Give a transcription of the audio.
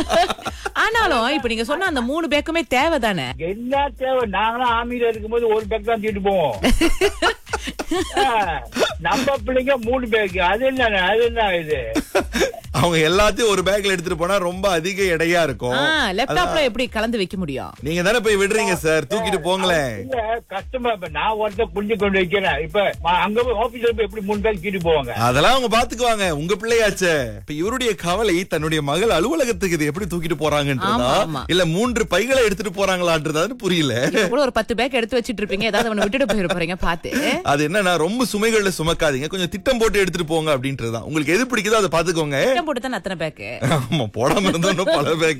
ஆனாலும் இப்ப நீங்க சொன்ன அந்த மூணு பேக்குமே தேவைதானே என்ன தேவை நாங்களாம் ஆர்மியில இருக்கும்போது ஒரு பேக் தான் தூக்கிட்டு போவோம் ஆ, நம்ம பிள்ளைங்க மூணு பேக் அது என்ன அது என்ன இது அவங்க எல்லாத்தையும் ஒரு பேக்ல எடுத்துட்டு போனா ரொம்ப அதிக எடையா இருக்கும் லேப்டாப்ல எப்படி கலந்து வைக்க முடியும் நீங்க தானே போய் விடுறீங்க சார் தூக்கிட்டு போங்களேன் இல்ல கஷ்டமா இப்ப நான் ஒருத்தர் புரிஞ்சு கொண்டு வைக்கிறேன் இப்ப ம- அங்க போய் ஆபீஸ்ல போய் எப்படி மூணு பேக் தூக்கிட்டு போவாங்க அதெல்லாம் அவங்க பாத்துக்குவாங்க உங்க பிள்ளையாச்சே இப்ப இவருடைய கவலை தன்னுடைய மகள் அலுவலகத்துக்கு இது எப்படி தூக்கிட்டு போறாங்கன்றதா ஆமா, ஆமா. இல்ல மூன்று பைகளை எடுத்துட்டு போறாங்களான்றதான்னு புரியல இப்ப கூட ஒரு பத்து பேக் எடுத்து வச்சிட்டு இருப்பீங்க ஏதாவது அவனை விட்டுட்டு போயிட போறீங்க பாத்து அது என்னன்னா ரொம்ப சுமைகள்ல சுமக்காதீங்க கொஞ்சம் திட்டம் போட்டு எடுத்துட்டு போங்க அப்படின்றதுதான் உங்களுக்கு எது பிடிக்குதோ அதை பாத்துக்கோங்க திட்டம் போட்டு தான் அத்தனை பேக்கு ஆமா போடாம இருந்தோம் பல பேக்